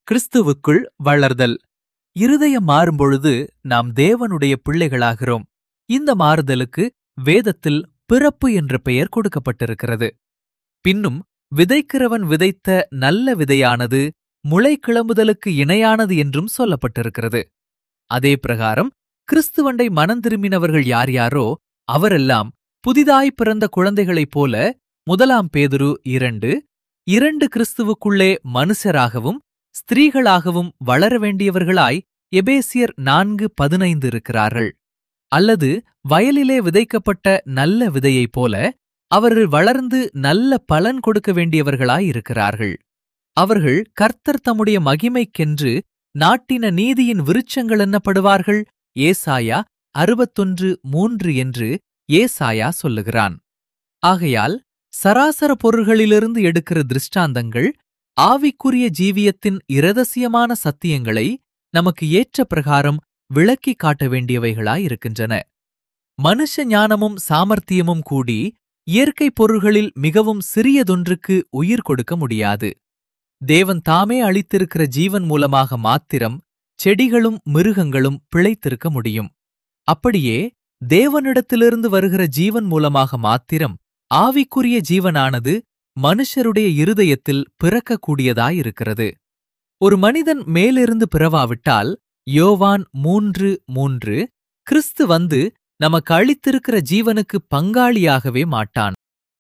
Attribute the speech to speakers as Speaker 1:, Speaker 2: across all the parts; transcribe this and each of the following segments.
Speaker 1: கிறிஸ்துவுக்குள் வளர்தல் இருதயம் மாறும்பொழுது நாம் தேவனுடைய பிள்ளைகளாகிறோம் இந்த மாறுதலுக்கு வேதத்தில் பிறப்பு என்ற பெயர் கொடுக்கப்பட்டிருக்கிறது பின்னும் விதைக்கிறவன் விதைத்த நல்ல விதையானது முளை கிளம்புதலுக்கு இணையானது என்றும் சொல்லப்பட்டிருக்கிறது அதே பிரகாரம் கிறிஸ்துவண்டை மனந்திரும்பினவர்கள் யார் யாரோ அவரெல்லாம் புதிதாய் பிறந்த குழந்தைகளைப் போல முதலாம் பேதுரு இரண்டு இரண்டு கிறிஸ்துவுக்குள்ளே மனுஷராகவும் ஸ்திரீகளாகவும் வளர வேண்டியவர்களாய் எபேசியர் நான்கு பதினைந்து இருக்கிறார்கள் அல்லது வயலிலே விதைக்கப்பட்ட நல்ல விதையைப் போல அவர்கள் வளர்ந்து நல்ல பலன் கொடுக்க வேண்டியவர்களாயிருக்கிறார்கள் அவர்கள் கர்த்தர் தம்முடைய மகிமைக்கென்று நாட்டின நீதியின் விருட்சங்கள் என்னப்படுவார்கள் ஏசாயா அறுபத்தொன்று மூன்று என்று ஏசாயா சொல்லுகிறான் ஆகையால் சராசர பொருள்களிலிருந்து எடுக்கிற திருஷ்டாந்தங்கள் ஆவிக்குரிய ஜீவியத்தின் இரதசியமான சத்தியங்களை நமக்கு ஏற்ற பிரகாரம் விளக்கி காட்ட வேண்டியவைகளாயிருக்கின்றன மனுஷ ஞானமும் சாமர்த்தியமும் கூடி இயற்கை பொருள்களில் மிகவும் சிறியதொன்றுக்கு உயிர் கொடுக்க முடியாது தேவன் தாமே அளித்திருக்கிற ஜீவன் மூலமாக மாத்திரம் செடிகளும் மிருகங்களும் பிழைத்திருக்க முடியும் அப்படியே தேவனிடத்திலிருந்து வருகிற ஜீவன் மூலமாக மாத்திரம் ஆவிக்குரிய ஜீவனானது மனுஷருடைய இருதயத்தில் பிறக்கக்கூடியதாயிருக்கிறது ஒரு மனிதன் மேலிருந்து பிறவாவிட்டால் யோவான் மூன்று மூன்று கிறிஸ்து வந்து நமக்கு அளித்திருக்கிற ஜீவனுக்கு பங்காளியாகவே மாட்டான்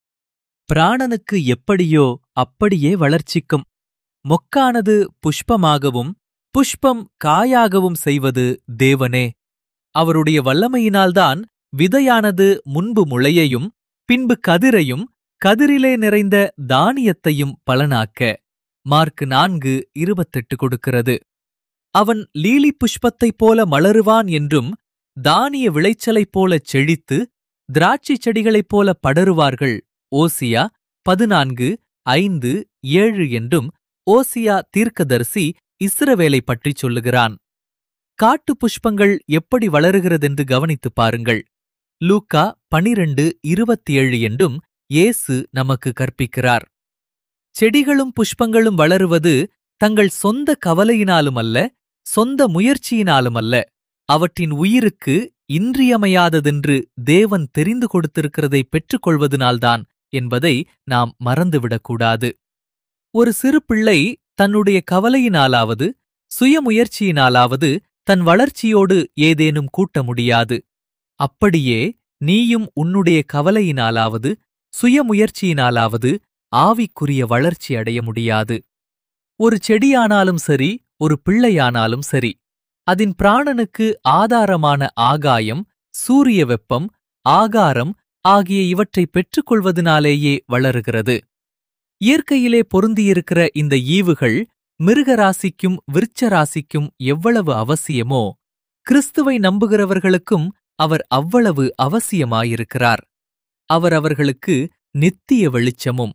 Speaker 1: பிராணனுக்கு எப்படியோ அப்படியே வளர்ச்சிக்கும் மொக்கானது புஷ்பமாகவும் புஷ்பம் காயாகவும் செய்வது தேவனே அவருடைய வல்லமையினால்தான் விதையானது முன்பு முளையையும் பின்பு கதிரையும் கதிரிலே நிறைந்த தானியத்தையும் பலனாக்க மார்க் நான்கு இருபத்தெட்டு கொடுக்கிறது அவன் லீலி புஷ்பத்தைப் போல மலருவான் என்றும் தானிய விளைச்சலைப் போலச் செழித்து திராட்சைச் செடிகளைப் போல படருவார்கள் ஓசியா பதினான்கு ஐந்து ஏழு என்றும் ஓசியா தீர்க்கதரிசி இஸ்ரவேலை பற்றிச் சொல்லுகிறான் காட்டு புஷ்பங்கள் எப்படி வளருகிறதென்று கவனித்துப் பாருங்கள் லூக்கா பனிரெண்டு இருபத்தி ஏழு என்றும் இயேசு நமக்கு கற்பிக்கிறார் செடிகளும் புஷ்பங்களும் வளருவது தங்கள் சொந்த கவலையினாலும் அல்ல சொந்த முயற்சியினாலும் அல்ல அவற்றின் உயிருக்கு இன்றியமையாததென்று தேவன் தெரிந்து கொடுத்திருக்கிறதை பெற்றுக்கொள்வதனால்தான் என்பதை நாம் மறந்துவிடக்கூடாது ஒரு சிறு பிள்ளை தன்னுடைய கவலையினாலாவது சுயமுயற்சியினாலாவது தன் வளர்ச்சியோடு ஏதேனும் கூட்ட முடியாது அப்படியே நீயும் உன்னுடைய கவலையினாலாவது சுயமுயற்சியினாலாவது ஆவிக்குரிய வளர்ச்சி அடைய முடியாது ஒரு செடியானாலும் சரி ஒரு பிள்ளையானாலும் சரி அதன் பிராணனுக்கு ஆதாரமான ஆகாயம் சூரிய வெப்பம் ஆகாரம் ஆகிய இவற்றை பெற்றுக்கொள்வதனாலேயே வளருகிறது இயற்கையிலே பொருந்தியிருக்கிற இந்த ஈவுகள் மிருகராசிக்கும் விருச்சராசிக்கும் எவ்வளவு அவசியமோ கிறிஸ்துவை நம்புகிறவர்களுக்கும் அவர் அவ்வளவு அவசியமாயிருக்கிறார் அவர் அவர்களுக்கு நித்திய வெளிச்சமும்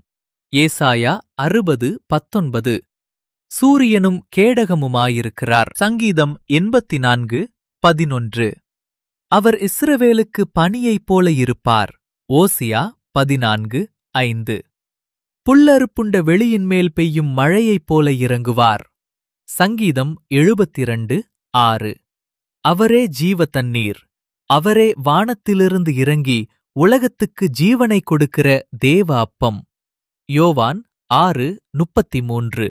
Speaker 1: ஏசாயா அறுபது பத்தொன்பது சூரியனும் கேடகமுமாயிருக்கிறார் சங்கீதம் எண்பத்தி நான்கு பதினொன்று அவர் இஸ்ரவேலுக்கு பனியைப் போல இருப்பார் ஓசியா பதினான்கு ஐந்து புல்லறுப்புண்ட வெளியின் மேல் பெய்யும் மழையைப் போல இறங்குவார் சங்கீதம் எழுபத்திரண்டு ஆறு அவரே ஜீவ தண்ணீர் அவரே வானத்திலிருந்து இறங்கி உலகத்துக்கு ஜீவனை கொடுக்கிற தேவ அப்பம் யோவான் ஆறு முப்பத்தி மூன்று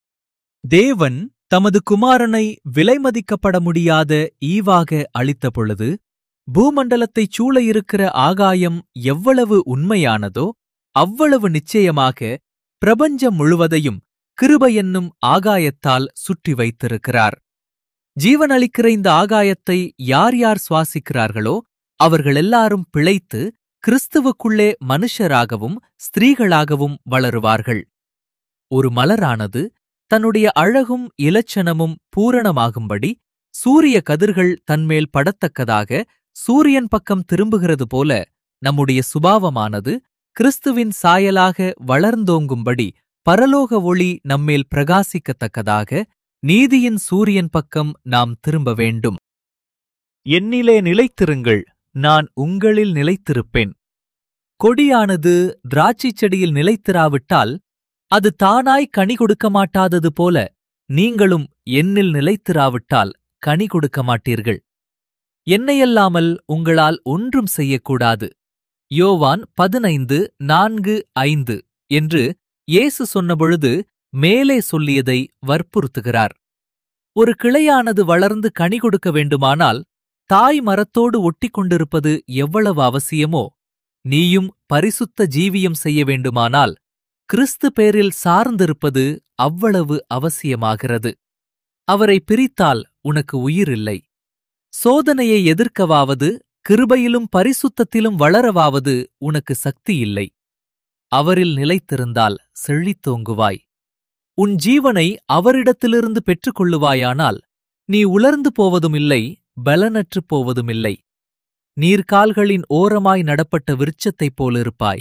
Speaker 1: தேவன் தமது குமாரனை விலைமதிக்கப்பட முடியாத ஈவாக அளித்த பொழுது பூமண்டலத்தைச் சூழ இருக்கிற ஆகாயம் எவ்வளவு உண்மையானதோ அவ்வளவு நிச்சயமாக பிரபஞ்சம் முழுவதையும் கிருபை என்னும் ஆகாயத்தால் சுற்றி வைத்திருக்கிறார் ஜீவனளிக்கிற இந்த ஆகாயத்தை யார் யார் சுவாசிக்கிறார்களோ அவர்கள் எல்லாரும் பிழைத்து கிறிஸ்துவுக்குள்ளே மனுஷராகவும் ஸ்திரீகளாகவும் வளருவார்கள் ஒரு மலரானது தன்னுடைய அழகும் இலச்சனமும் பூரணமாகும்படி சூரிய கதிர்கள் தன்மேல் படத்தக்கதாக சூரியன் பக்கம் திரும்புகிறது போல நம்முடைய சுபாவமானது கிறிஸ்துவின் சாயலாக வளர்ந்தோங்கும்படி பரலோக ஒளி நம்மேல் பிரகாசிக்கத்தக்கதாக நீதியின் சூரியன் பக்கம் நாம் திரும்ப வேண்டும் என்னிலே நிலைத்திருங்கள் நான் உங்களில் நிலைத்திருப்பேன் கொடியானது திராட்சைச் செடியில் நிலைத்திராவிட்டால் அது தானாய் கனி கொடுக்க மாட்டாதது போல நீங்களும் என்னில் நிலைத்திராவிட்டால் கனி கொடுக்க மாட்டீர்கள் என்னையல்லாமல் உங்களால் ஒன்றும் செய்யக்கூடாது யோவான் பதினைந்து நான்கு ஐந்து என்று இயேசு சொன்னபொழுது மேலே சொல்லியதை வற்புறுத்துகிறார் ஒரு கிளையானது வளர்ந்து கனி கொடுக்க வேண்டுமானால் தாய் மரத்தோடு ஒட்டிக் கொண்டிருப்பது எவ்வளவு அவசியமோ நீயும் பரிசுத்த ஜீவியம் செய்ய வேண்டுமானால் கிறிஸ்து பேரில் சார்ந்திருப்பது அவ்வளவு அவசியமாகிறது அவரை பிரித்தால் உனக்கு உயிர் இல்லை சோதனையை எதிர்க்கவாவது கிருபையிலும் பரிசுத்தத்திலும் வளரவாவது உனக்கு சக்தி இல்லை அவரில் நிலைத்திருந்தால் செழித்தோங்குவாய் உன் ஜீவனை அவரிடத்திலிருந்து பெற்றுக்கொள்ளுவாயானால் நீ உலர்ந்து போவதும் இல்லை பலனற்றுப் போவதும் இல்லை நீர்கால்களின் ஓரமாய் நடப்பட்ட விருட்சத்தைப் போலிருப்பாய்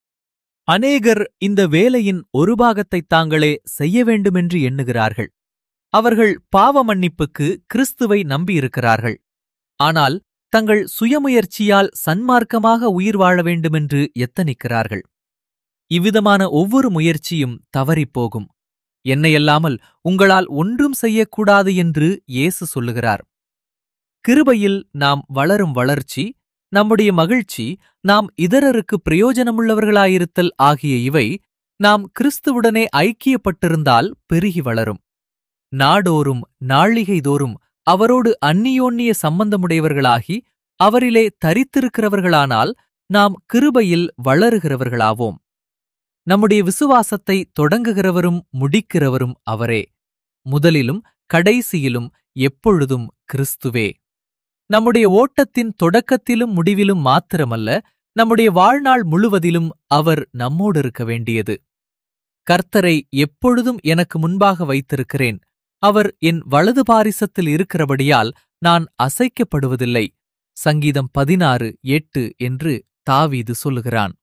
Speaker 1: அநேகர் இந்த வேலையின் ஒரு பாகத்தைத் தாங்களே செய்ய வேண்டுமென்று எண்ணுகிறார்கள் அவர்கள் பாவ மன்னிப்புக்கு கிறிஸ்துவை நம்பியிருக்கிறார்கள் ஆனால் தங்கள் சுயமுயற்சியால் சன்மார்க்கமாக உயிர் வாழ வேண்டுமென்று எத்தனிக்கிறார்கள் இவ்விதமான ஒவ்வொரு முயற்சியும் தவறிப்போகும் என்னையல்லாமல் உங்களால் ஒன்றும் செய்யக்கூடாது என்று இயேசு சொல்லுகிறார் கிருபையில் நாம் வளரும் வளர்ச்சி நம்முடைய மகிழ்ச்சி நாம் இதரருக்கு பிரயோஜனமுள்ளவர்களாயிருத்தல் ஆகிய இவை நாம் கிறிஸ்துவுடனே ஐக்கியப்பட்டிருந்தால் பெருகி வளரும் நாடோறும் நாழிகைதோறும் அவரோடு அந்நியோன்னிய சம்பந்தமுடையவர்களாகி அவரிலே தரித்திருக்கிறவர்களானால் நாம் கிருபையில் வளருகிறவர்களாவோம் நம்முடைய விசுவாசத்தை தொடங்குகிறவரும் முடிக்கிறவரும் அவரே முதலிலும் கடைசியிலும் எப்பொழுதும் கிறிஸ்துவே நம்முடைய ஓட்டத்தின் தொடக்கத்திலும் முடிவிலும் மாத்திரமல்ல நம்முடைய வாழ்நாள் முழுவதிலும் அவர் நம்மோடு இருக்க வேண்டியது கர்த்தரை எப்பொழுதும் எனக்கு முன்பாக வைத்திருக்கிறேன் அவர் என் வலது பாரிசத்தில் இருக்கிறபடியால் நான் அசைக்கப்படுவதில்லை சங்கீதம் பதினாறு எட்டு என்று தாவீது சொல்லுகிறான்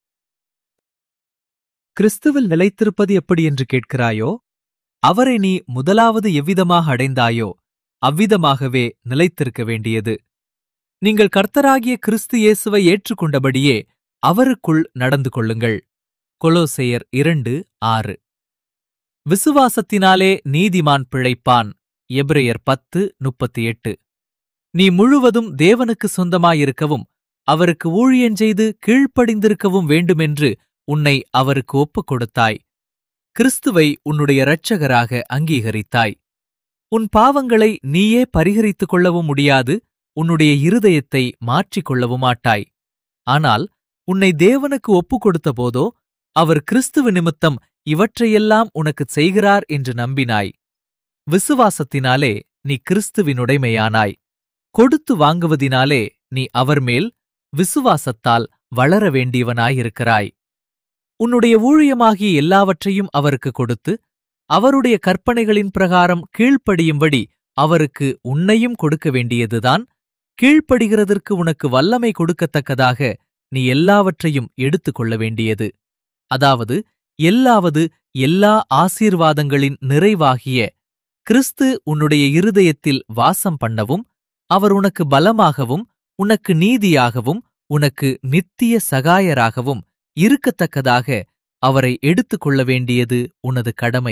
Speaker 1: கிறிஸ்துவில் நிலைத்திருப்பது எப்படி என்று கேட்கிறாயோ அவரை நீ முதலாவது எவ்விதமாக அடைந்தாயோ அவ்விதமாகவே நிலைத்திருக்க வேண்டியது நீங்கள் கர்த்தராகிய கிறிஸ்து இயேசுவை ஏற்றுக்கொண்டபடியே அவருக்குள் நடந்து கொள்ளுங்கள் கொலோசெயர் இரண்டு ஆறு விசுவாசத்தினாலே நீதிமான் பிழைப்பான் எபிரெயர் பத்து முப்பத்தி எட்டு நீ முழுவதும் தேவனுக்கு சொந்தமாயிருக்கவும் அவருக்கு ஊழியஞ்செய்து கீழ்ப்படிந்திருக்கவும் வேண்டுமென்று உன்னை அவருக்கு ஒப்புக் கொடுத்தாய் கிறிஸ்துவை உன்னுடைய இரட்சகராக அங்கீகரித்தாய் உன் பாவங்களை நீயே பரிகரித்துக் கொள்ளவும் முடியாது உன்னுடைய இருதயத்தை மாற்றிக் கொள்ளவும் மாட்டாய் ஆனால் உன்னை தேவனுக்கு ஒப்புக் கொடுத்த போதோ அவர் கிறிஸ்துவ நிமித்தம் இவற்றையெல்லாம் உனக்குச் செய்கிறார் என்று நம்பினாய் விசுவாசத்தினாலே நீ கிறிஸ்துவினுடைமையானாய் கொடுத்து வாங்குவதினாலே நீ அவர் மேல் விசுவாசத்தால் வளர வேண்டியவனாயிருக்கிறாய் உன்னுடைய ஊழியமாகிய எல்லாவற்றையும் அவருக்கு கொடுத்து அவருடைய கற்பனைகளின் பிரகாரம் கீழ்ப்படியும்படி அவருக்கு உன்னையும் கொடுக்க வேண்டியதுதான் கீழ்ப்படுகிறதற்கு உனக்கு வல்லமை கொடுக்கத்தக்கதாக நீ எல்லாவற்றையும் எடுத்துக்கொள்ள வேண்டியது அதாவது எல்லாவது எல்லா ஆசீர்வாதங்களின் நிறைவாகிய கிறிஸ்து உன்னுடைய இருதயத்தில் வாசம் பண்ணவும் அவர் உனக்கு பலமாகவும் உனக்கு நீதியாகவும் உனக்கு நித்திய சகாயராகவும் இருக்கத்தக்கதாக அவரை எடுத்துக்கொள்ள வேண்டியது உனது கடமை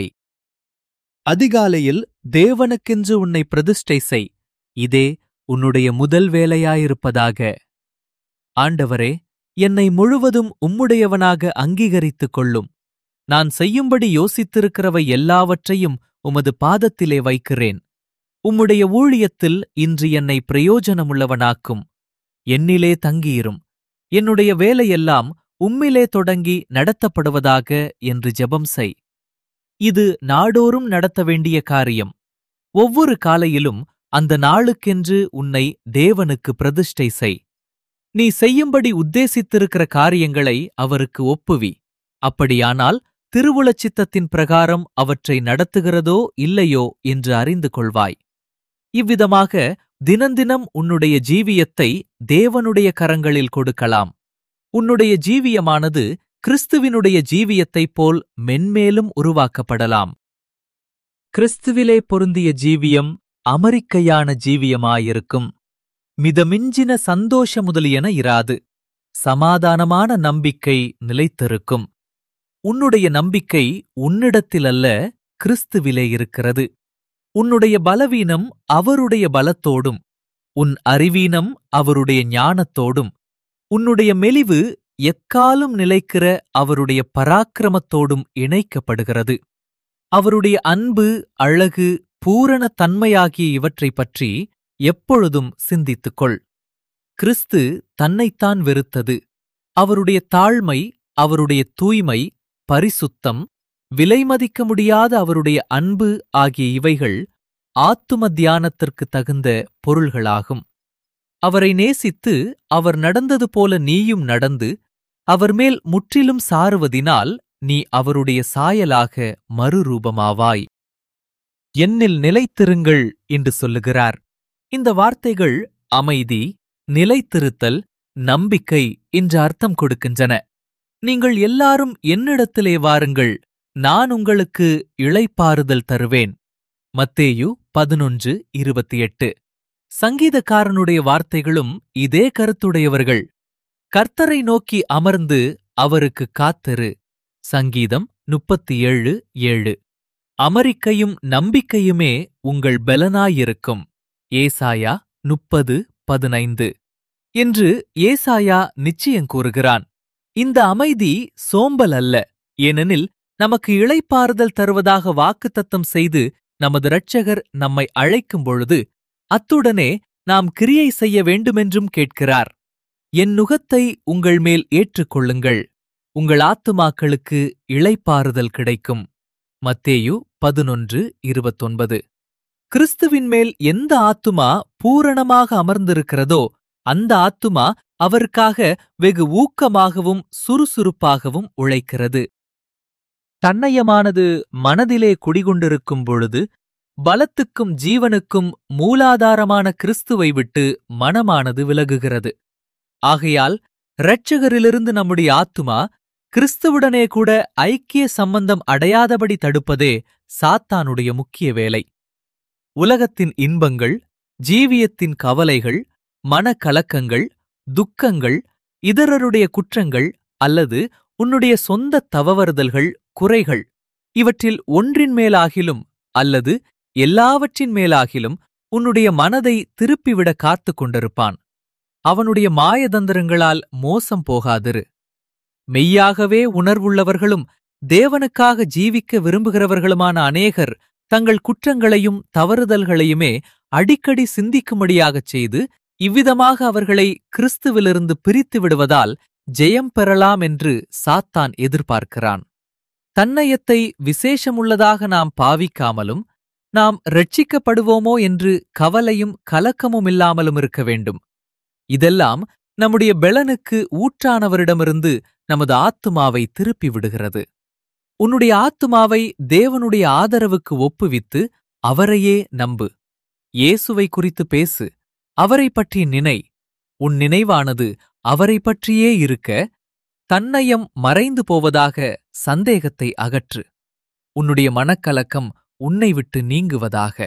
Speaker 1: அதிகாலையில் தேவனுக்கென்று உன்னை பிரதிஷ்டை செய் இதே உன்னுடைய முதல் வேலையாயிருப்பதாக ஆண்டவரே என்னை முழுவதும் உம்முடையவனாக அங்கீகரித்துக் கொள்ளும் நான் செய்யும்படி யோசித்திருக்கிறவை எல்லாவற்றையும் உமது பாதத்திலே வைக்கிறேன் உம்முடைய ஊழியத்தில் இன்று என்னை பிரயோஜனமுள்ளவனாக்கும் என்னிலே தங்கியிரும் என்னுடைய வேலையெல்லாம் உம்மிலே தொடங்கி நடத்தப்படுவதாக என்று ஜெபம் செய் இது நாடோறும் நடத்த வேண்டிய காரியம் ஒவ்வொரு காலையிலும் அந்த நாளுக்கென்று உன்னை தேவனுக்கு பிரதிஷ்டை செய் நீ செய்யும்படி உத்தேசித்திருக்கிற காரியங்களை அவருக்கு ஒப்புவி அப்படியானால் திருவுளச்சித்தத்தின் பிரகாரம் அவற்றை நடத்துகிறதோ இல்லையோ என்று அறிந்து கொள்வாய் இவ்விதமாக தினந்தினம் உன்னுடைய ஜீவியத்தை தேவனுடைய கரங்களில் கொடுக்கலாம் உன்னுடைய ஜீவியமானது கிறிஸ்துவினுடைய ஜீவியத்தைப் போல் மென்மேலும் உருவாக்கப்படலாம் கிறிஸ்துவிலே பொருந்திய ஜீவியம் அமெரிக்கையான ஜீவியமாயிருக்கும் மிதமிஞ்சின சந்தோஷ முதலியன இராது சமாதானமான நம்பிக்கை நிலைத்திருக்கும் உன்னுடைய நம்பிக்கை உன்னிடத்திலல்ல கிறிஸ்துவிலே இருக்கிறது உன்னுடைய பலவீனம் அவருடைய பலத்தோடும் உன் அறிவீனம் அவருடைய ஞானத்தோடும் உன்னுடைய மெலிவு எக்காலும் நிலைக்கிற அவருடைய பராக்கிரமத்தோடும் இணைக்கப்படுகிறது அவருடைய அன்பு அழகு பூரண தன்மையாகிய இவற்றைப் பற்றி எப்பொழுதும் சிந்தித்துக்கொள் கிறிஸ்து தன்னைத்தான் வெறுத்தது அவருடைய தாழ்மை அவருடைய தூய்மை பரிசுத்தம் விலைமதிக்க முடியாத அவருடைய அன்பு ஆகிய இவைகள் ஆத்தும தியானத்திற்கு தகுந்த பொருள்களாகும் அவரை நேசித்து அவர் நடந்தது போல நீயும் நடந்து அவர் மேல் முற்றிலும் சாருவதினால் நீ அவருடைய சாயலாக மறுரூபமாவாய் என்னில் நிலைத்திருங்கள் என்று சொல்லுகிறார் இந்த வார்த்தைகள் அமைதி நிலைத்திருத்தல் நம்பிக்கை என்று அர்த்தம் கொடுக்கின்றன நீங்கள் எல்லாரும் என்னிடத்திலே வாருங்கள் நான் உங்களுக்கு இளைப்பாறுதல் தருவேன் மத்தேயு பதினொன்று இருபத்தி எட்டு சங்கீதக்காரனுடைய வார்த்தைகளும் இதே கருத்துடையவர்கள் கர்த்தரை நோக்கி அமர்ந்து அவருக்கு காத்திரு சங்கீதம் முப்பத்தி ஏழு ஏழு அமரிக்கையும் நம்பிக்கையுமே உங்கள் பெலனாயிருக்கும் ஏசாயா முப்பது பதினைந்து என்று ஏசாயா நிச்சயம் கூறுகிறான் இந்த அமைதி சோம்பல் அல்ல ஏனெனில் நமக்கு இளைப்பாறுதல் தருவதாக வாக்குத்தத்தம் செய்து நமது இரட்சகர் நம்மை அழைக்கும் பொழுது அத்துடனே நாம் கிரியை செய்ய வேண்டுமென்றும் கேட்கிறார் என் நுகத்தை உங்கள் மேல் ஏற்றுக்கொள்ளுங்கள் உங்கள் ஆத்துமாக்களுக்கு இளைப்பாறுதல் கிடைக்கும் மத்தேயு பதினொன்று இருபத்தொன்பது கிறிஸ்துவின் மேல் எந்த ஆத்துமா பூரணமாக அமர்ந்திருக்கிறதோ அந்த ஆத்துமா அவருக்காக வெகு ஊக்கமாகவும் சுறுசுறுப்பாகவும் உழைக்கிறது தன்னயமானது மனதிலே குடிகொண்டிருக்கும் பொழுது பலத்துக்கும் ஜீவனுக்கும் மூலாதாரமான கிறிஸ்துவை விட்டு மனமானது விலகுகிறது ஆகையால் இரட்சகரிலிருந்து நம்முடைய ஆத்துமா கிறிஸ்துவுடனே கூட ஐக்கிய சம்பந்தம் அடையாதபடி தடுப்பதே சாத்தானுடைய முக்கிய வேலை உலகத்தின் இன்பங்கள் ஜீவியத்தின் கவலைகள் மனக்கலக்கங்கள் துக்கங்கள் இதரருடைய குற்றங்கள் அல்லது உன்னுடைய சொந்த தவறுதல்கள் குறைகள் இவற்றில் ஒன்றின் மேலாகிலும் அல்லது எல்லாவற்றின் மேலாகிலும் உன்னுடைய மனதை திருப்பிவிட காத்துக் கொண்டிருப்பான் அவனுடைய மாயதந்திரங்களால் மோசம் போகாதிரு மெய்யாகவே உணர்வுள்ளவர்களும் தேவனுக்காக ஜீவிக்க விரும்புகிறவர்களுமான அநேகர் தங்கள் குற்றங்களையும் தவறுதல்களையுமே அடிக்கடி சிந்திக்கும்படியாகச் செய்து இவ்விதமாக அவர்களை கிறிஸ்துவிலிருந்து பிரித்து விடுவதால் ஜெயம் பெறலாம் என்று சாத்தான் எதிர்பார்க்கிறான் தன்னயத்தை விசேஷமுள்ளதாக நாம் பாவிக்காமலும் நாம் ரட்சிக்கப்படுவோமோ என்று கவலையும் கலக்கமும் இல்லாமலும் இருக்க வேண்டும் இதெல்லாம் நம்முடைய பெலனுக்கு ஊற்றானவரிடமிருந்து நமது ஆத்துமாவை திருப்பி விடுகிறது உன்னுடைய ஆத்துமாவை தேவனுடைய ஆதரவுக்கு ஒப்புவித்து அவரையே நம்பு இயேசுவை குறித்து பேசு அவரை பற்றி நினை உன் நினைவானது அவரை பற்றியே இருக்க தன்னயம் மறைந்து போவதாக சந்தேகத்தை அகற்று உன்னுடைய மனக்கலக்கம் உன்னை விட்டு நீங்குவதாக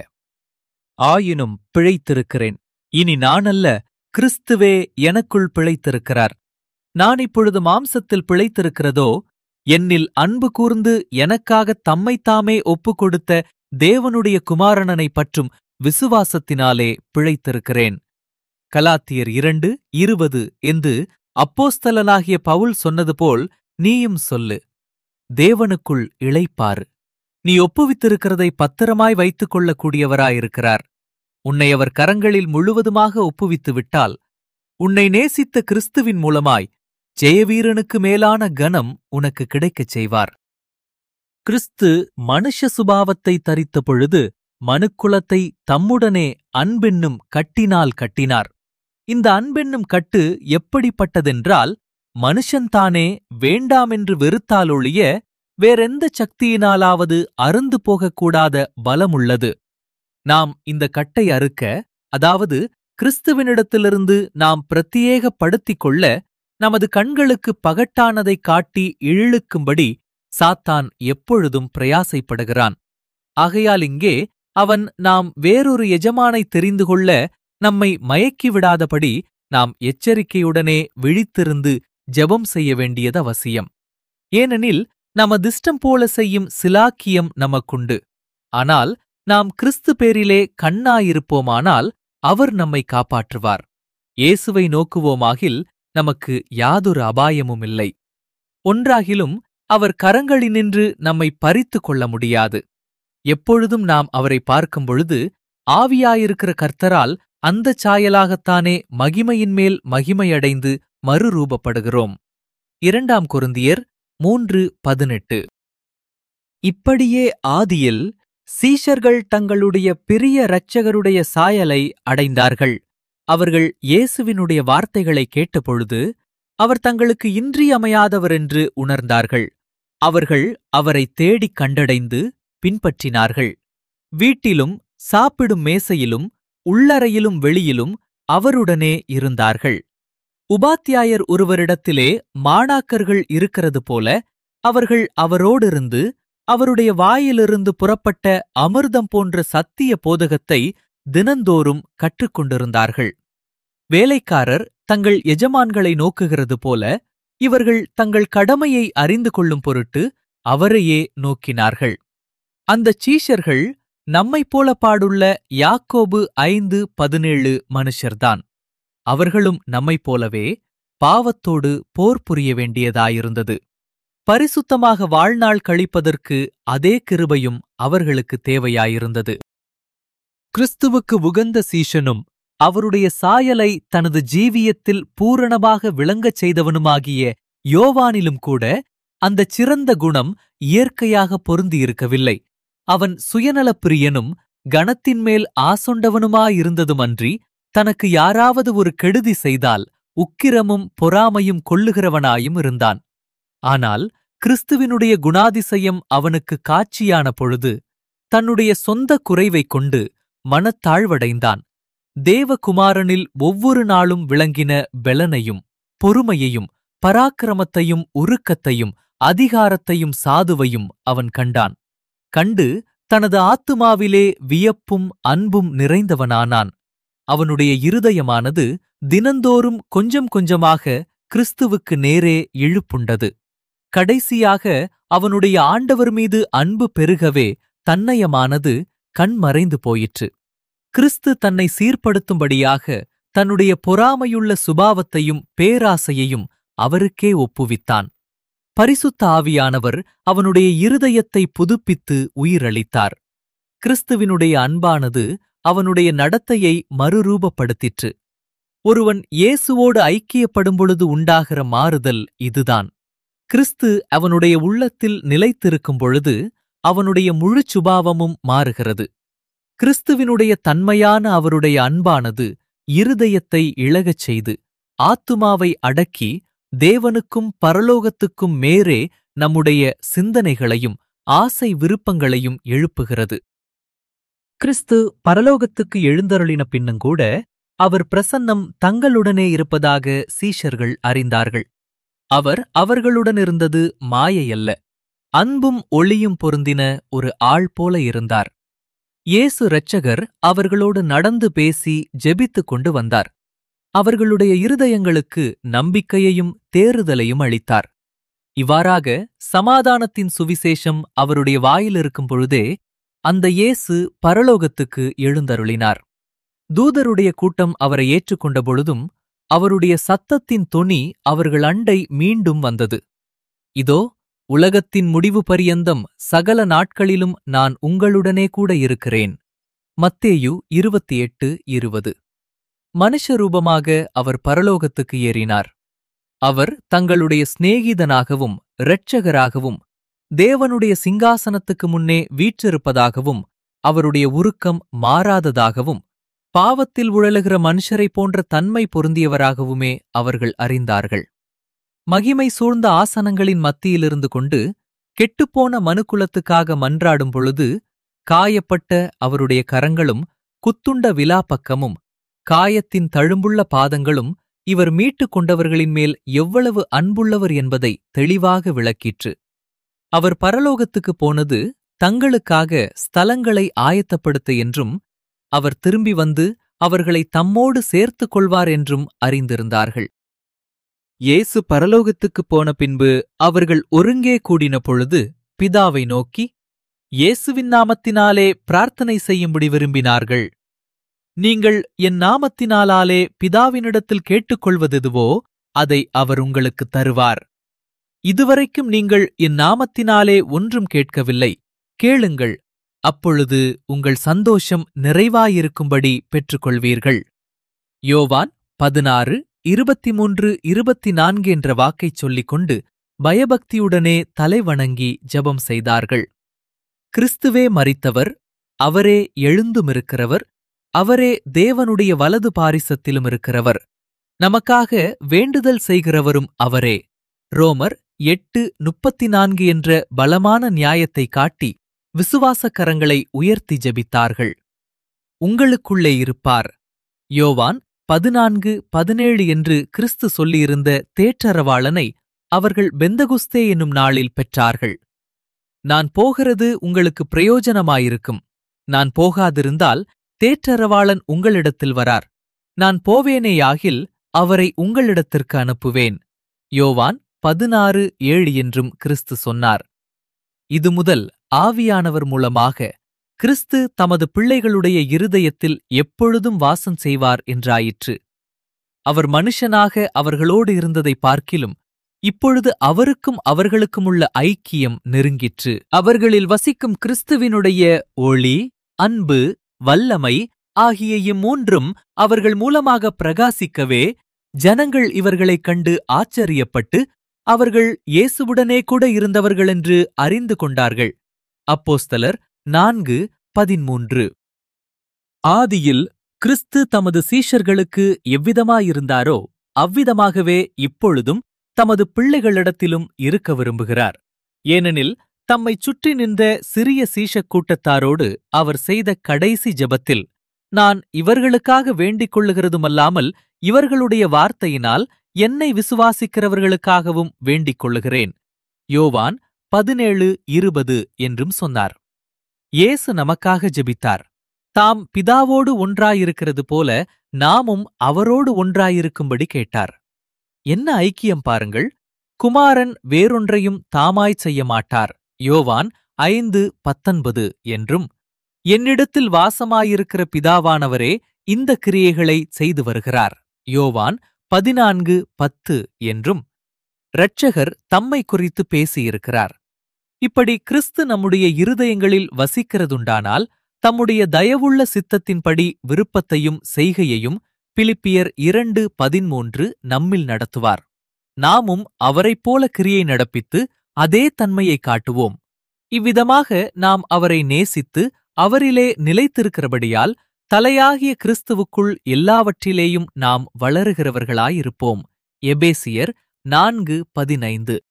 Speaker 1: ஆயினும் பிழைத்திருக்கிறேன் இனி நானல்ல கிறிஸ்துவே எனக்குள் பிழைத்திருக்கிறார் நான் இப்பொழுது மாம்சத்தில் பிழைத்திருக்கிறதோ என்னில் அன்பு கூர்ந்து எனக்காக தம்மைத்தாமே ஒப்புக் கொடுத்த தேவனுடைய குமாரனனை பற்றும் விசுவாசத்தினாலே பிழைத்திருக்கிறேன் கலாத்தியர் இரண்டு இருபது என்று அப்போஸ்தலனாகிய பவுல் சொன்னது போல் நீயும் சொல்லு தேவனுக்குள் இளைப்பாறு நீ ஒப்புவித்திருக்கிறதை பத்திரமாய் வைத்துக் கொள்ளக்கூடியவராயிருக்கிறார் உன்னை அவர் கரங்களில் முழுவதுமாக ஒப்புவித்து விட்டால் உன்னை நேசித்த கிறிஸ்துவின் மூலமாய் ஜெயவீரனுக்கு மேலான கனம் உனக்கு கிடைக்கச் செய்வார் கிறிஸ்து மனுஷ சுபாவத்தை தரித்த பொழுது மனுக்குலத்தை தம்முடனே அன்பென்னும் கட்டினால் கட்டினார் இந்த அன்பென்னும் கட்டு எப்படிப்பட்டதென்றால் மனுஷன்தானே வேண்டாமென்று வெறுத்தாலொழிய வேறெந்த சக்தியினாலாவது அருந்து போகக்கூடாத பலமுள்ளது நாம் இந்த கட்டை அறுக்க அதாவது கிறிஸ்துவினிடத்திலிருந்து நாம் பிரத்தியேகப்படுத்திக் கொள்ள நமது கண்களுக்கு பகட்டானதைக் காட்டி இழுக்கும்படி சாத்தான் எப்பொழுதும் பிரயாசைப்படுகிறான் ஆகையால் இங்கே அவன் நாம் வேறொரு எஜமானை தெரிந்து கொள்ள நம்மை மயக்கிவிடாதபடி நாம் எச்சரிக்கையுடனே விழித்திருந்து ஜெபம் செய்ய வேண்டியது அவசியம் ஏனெனில் நமதிஷ்டம் போல செய்யும் சிலாக்கியம் நமக்குண்டு ஆனால் நாம் கிறிஸ்து பேரிலே கண்ணாயிருப்போமானால் அவர் நம்மை காப்பாற்றுவார் இயேசுவை நோக்குவோமாகில் நமக்கு யாதொரு அபாயமும் இல்லை ஒன்றாகிலும் அவர் கரங்களினின்று நம்மை பறித்துக் கொள்ள முடியாது எப்பொழுதும் நாம் அவரை பார்க்கும் பொழுது ஆவியாயிருக்கிற கர்த்தரால் அந்தச் சாயலாகத்தானே மகிமையின் மேல் மகிமையடைந்து மறுரூபப்படுகிறோம் இரண்டாம் கொருந்தியர் மூன்று பதினெட்டு இப்படியே ஆதியில் சீஷர்கள் தங்களுடைய பிரிய இரட்சகருடைய சாயலை அடைந்தார்கள் அவர்கள் இயேசுவினுடைய வார்த்தைகளை கேட்டபொழுது அவர் தங்களுக்கு இன்றியமையாதவர் என்று உணர்ந்தார்கள் அவர்கள் அவரை தேடிக் கண்டடைந்து பின்பற்றினார்கள் வீட்டிலும் சாப்பிடும் மேசையிலும் உள்ளறையிலும் வெளியிலும் அவருடனே இருந்தார்கள் உபாத்தியாயர் ஒருவரிடத்திலே மாணாக்கர்கள் இருக்கிறது போல அவர்கள் அவரோடிருந்து அவருடைய வாயிலிருந்து புறப்பட்ட அமிர்தம் போன்ற சத்திய போதகத்தை தினந்தோறும் கற்றுக்கொண்டிருந்தார்கள் வேலைக்காரர் தங்கள் எஜமான்களை நோக்குகிறது போல இவர்கள் தங்கள் கடமையை அறிந்து கொள்ளும் பொருட்டு அவரையே நோக்கினார்கள் அந்தச் சீஷர்கள் நம்மைப் போல பாடுள்ள யாக்கோபு ஐந்து பதினேழு மனுஷர்தான் அவர்களும் நம்மைப் போலவே பாவத்தோடு போர் புரிய வேண்டியதாயிருந்தது பரிசுத்தமாக வாழ்நாள் கழிப்பதற்கு அதே கிருபையும் அவர்களுக்கு தேவையாயிருந்தது கிறிஸ்துவுக்கு உகந்த சீஷனும் அவருடைய சாயலை தனது ஜீவியத்தில் பூரணமாக விளங்கச் செய்தவனுமாகிய யோவானிலும் கூட அந்தச் சிறந்த குணம் இயற்கையாக பொருந்தியிருக்கவில்லை அவன் சுயநலப்பிரியனும் கணத்தின் மேல் ஆசொண்டவனுமாயிருந்ததுமன்றி தனக்கு யாராவது ஒரு கெடுதி செய்தால் உக்கிரமும் பொறாமையும் கொள்ளுகிறவனாயும் இருந்தான் ஆனால் கிறிஸ்துவினுடைய குணாதிசயம் அவனுக்கு காட்சியான பொழுது தன்னுடைய சொந்த குறைவைக் கொண்டு மனத்தாழ்வடைந்தான் தேவகுமாரனில் ஒவ்வொரு நாளும் விளங்கின பெலனையும் பொறுமையையும் பராக்கிரமத்தையும் உருக்கத்தையும் அதிகாரத்தையும் சாதுவையும் அவன் கண்டான் கண்டு தனது ஆத்துமாவிலே வியப்பும் அன்பும் நிறைந்தவனானான் அவனுடைய இருதயமானது தினந்தோறும் கொஞ்சம் கொஞ்சமாக கிறிஸ்துவுக்கு நேரே இழுப்புண்டது கடைசியாக அவனுடைய ஆண்டவர் மீது அன்பு பெருகவே தன்னயமானது கண்மறைந்து போயிற்று கிறிஸ்து தன்னை சீர்படுத்தும்படியாக தன்னுடைய பொறாமையுள்ள சுபாவத்தையும் பேராசையையும் அவருக்கே ஒப்புவித்தான் பரிசுத்த ஆவியானவர் அவனுடைய இருதயத்தை புதுப்பித்து உயிரளித்தார் கிறிஸ்துவினுடைய அன்பானது அவனுடைய நடத்தையை மறுரூபப்படுத்திற்று ஒருவன் இயேசுவோடு ஐக்கியப்படும் பொழுது உண்டாகிற மாறுதல் இதுதான் கிறிஸ்து அவனுடைய உள்ளத்தில் நிலைத்திருக்கும் பொழுது அவனுடைய முழுச் சுபாவமும் மாறுகிறது கிறிஸ்துவினுடைய தன்மையான அவருடைய அன்பானது இருதயத்தை இழகச் செய்து ஆத்துமாவை அடக்கி தேவனுக்கும் பரலோகத்துக்கும் மேரே நம்முடைய சிந்தனைகளையும் ஆசை விருப்பங்களையும் எழுப்புகிறது கிறிஸ்து பரலோகத்துக்கு எழுந்தருளின பின்னுங்கூட அவர் பிரசன்னம் தங்களுடனே இருப்பதாக சீஷர்கள் அறிந்தார்கள் அவர் அவர்களுடன் இருந்தது மாயையல்ல அன்பும் ஒளியும் பொருந்தின ஒரு ஆள் போல இருந்தார் இயேசு இரட்சகர் அவர்களோடு நடந்து பேசி ஜெபித்துக் கொண்டு வந்தார் அவர்களுடைய இருதயங்களுக்கு நம்பிக்கையையும் தேறுதலையும் அளித்தார் இவ்வாறாக சமாதானத்தின் சுவிசேஷம் அவருடைய வாயிலிருக்கும் பொழுதே அந்த இயேசு பரலோகத்துக்கு எழுந்தருளினார் தூதருடைய கூட்டம் அவரை ஏற்றுக்கொண்ட பொழுதும் அவருடைய சத்தத்தின் தொனி அவர்கள் அண்டை மீண்டும் வந்தது இதோ உலகத்தின் முடிவு பரியந்தம் சகல நாட்களிலும் நான் உங்களுடனே கூட இருக்கிறேன் மத்தேயு இருபத்தி எட்டு இருபது மனுஷரூபமாக அவர் பரலோகத்துக்கு ஏறினார் அவர் தங்களுடைய சிநேகிதனாகவும் இரட்சகராகவும் தேவனுடைய சிங்காசனத்துக்கு முன்னே வீற்றிருப்பதாகவும் அவருடைய உருக்கம் மாறாததாகவும் பாவத்தில் உழலுகிற மனுஷரைப் போன்ற தன்மை பொருந்தியவராகவுமே அவர்கள் அறிந்தார்கள் மகிமை சூழ்ந்த ஆசனங்களின் மத்தியிலிருந்து கொண்டு கெட்டுப்போன மனுக்குலத்துக்காக மன்றாடும் பொழுது காயப்பட்ட அவருடைய கரங்களும் குத்துண்ட விலாப்பக்கமும் காயத்தின் தழும்புள்ள பாதங்களும் இவர் மீட்டுக் கொண்டவர்களின் மேல் எவ்வளவு அன்புள்ளவர் என்பதை தெளிவாக விளக்கிற்று அவர் பரலோகத்துக்குப் போனது தங்களுக்காக ஸ்தலங்களை ஆயத்தப்படுத்த என்றும் அவர் திரும்பி வந்து அவர்களை தம்மோடு சேர்த்துக் கொள்வார் என்றும் அறிந்திருந்தார்கள் இயேசு பரலோகத்துக்குப் போன பின்பு அவர்கள் ஒருங்கே கூடின பொழுது பிதாவை நோக்கி இயேசுவின் நாமத்தினாலே பிரார்த்தனை செய்யும்படி விரும்பினார்கள் நீங்கள் என் நாமத்தினாலாலே பிதாவினிடத்தில் கேட்டுக்கொள்வதெதுவோ அதை அவர் உங்களுக்கு தருவார் இதுவரைக்கும் நீங்கள் என் நாமத்தினாலே ஒன்றும் கேட்கவில்லை கேளுங்கள் அப்பொழுது உங்கள் சந்தோஷம் நிறைவாயிருக்கும்படி பெற்றுக்கொள்வீர்கள் யோவான் பதினாறு இருபத்தி மூன்று இருபத்தி நான்கு என்ற வாக்கைச் சொல்லிக் கொண்டு பயபக்தியுடனே தலைவணங்கி ஜெபம் செய்தார்கள் கிறிஸ்துவே மரித்தவர் அவரே எழுந்துமிருக்கிறவர் அவரே தேவனுடைய வலது பாரிசத்திலும் இருக்கிறவர் நமக்காக வேண்டுதல் செய்கிறவரும் அவரே ரோமர் எட்டு முப்பத்தி நான்கு என்ற பலமான நியாயத்தை காட்டி விசுவாச கரங்களை உயர்த்தி ஜெபித்தார்கள் உங்களுக்குள்ளே இருப்பார் யோவான் பதினான்கு பதினேழு என்று கிறிஸ்து சொல்லியிருந்த தேற்றரவாளனை அவர்கள் பெந்தகுஸ்தே என்னும் நாளில் பெற்றார்கள் நான் போகிறது உங்களுக்கு பிரயோஜனமாயிருக்கும் நான் போகாதிருந்தால் தேற்றரவாளன் உங்களிடத்தில் வரார் நான் போவேனேயாகில் அவரை உங்களிடத்திற்கு அனுப்புவேன் யோவான் பதினாறு ஏழு என்றும் கிறிஸ்து சொன்னார் இது முதல் ஆவியானவர் மூலமாக கிறிஸ்து தமது பிள்ளைகளுடைய இருதயத்தில் எப்பொழுதும் வாசம் செய்வார் என்றாயிற்று அவர் மனுஷனாக அவர்களோடு இருந்ததை பார்க்கிலும் இப்பொழுது அவருக்கும் அவர்களுக்கும் உள்ள ஐக்கியம் நெருங்கிற்று அவர்களில் வசிக்கும் கிறிஸ்துவினுடைய ஒளி அன்பு வல்லமை ஆகிய இம்மூன்றும் அவர்கள் மூலமாக பிரகாசிக்கவே ஜனங்கள் இவர்களைக் கண்டு ஆச்சரியப்பட்டு அவர்கள் இயேசுவுடனே கூட இருந்தவர்களென்று அறிந்து கொண்டார்கள் அப்போஸ்தலர் நான்கு பதிமூன்று ஆதியில் கிறிஸ்து தமது சீஷர்களுக்கு எவ்விதமாயிருந்தாரோ அவ்விதமாகவே இப்பொழுதும் தமது பிள்ளைகளிடத்திலும் இருக்க விரும்புகிறார் ஏனெனில் தம்மை சுற்றி நின்ற சிறிய சீஷக் கூட்டத்தாரோடு அவர் செய்த கடைசி ஜெபத்தில் நான் இவர்களுக்காக வேண்டிக் கொள்ளுகிறதுமல்லாமல் இவர்களுடைய வார்த்தையினால் என்னை விசுவாசிக்கிறவர்களுக்காகவும் வேண்டிக் கொள்ளுகிறேன் யோவான் பதினேழு இருபது என்றும் சொன்னார் இயேசு நமக்காக ஜெபித்தார் தாம் பிதாவோடு ஒன்றாயிருக்கிறது போல நாமும் அவரோடு ஒன்றாயிருக்கும்படி கேட்டார் என்ன ஐக்கியம் பாருங்கள் குமாரன் வேறொன்றையும் தாமாய்ச் செய்ய மாட்டார் யோவான் ஐந்து பத்தொன்பது என்றும் என்னிடத்தில் வாசமாயிருக்கிற பிதாவானவரே இந்த கிரியைகளை செய்து வருகிறார் யோவான் பதினான்கு பத்து என்றும் இரட்சகர் தம்மை குறித்து பேசியிருக்கிறார் இப்படி கிறிஸ்து நம்முடைய இருதயங்களில் வசிக்கிறதுண்டானால் தம்முடைய தயவுள்ள சித்தத்தின்படி விருப்பத்தையும் செய்கையையும் பிலிப்பியர் இரண்டு பதிமூன்று நம்மில் நடத்துவார் நாமும் அவரைப் போல கிரியை நடப்பித்து அதே தன்மையை காட்டுவோம் இவ்விதமாக நாம் அவரை நேசித்து அவரிலே நிலைத்திருக்கிறபடியால் தலையாகிய கிறிஸ்துவுக்குள் எல்லாவற்றிலேயும் நாம் வளருகிறவர்களாயிருப்போம் எபேசியர் நான்கு பதினைந்து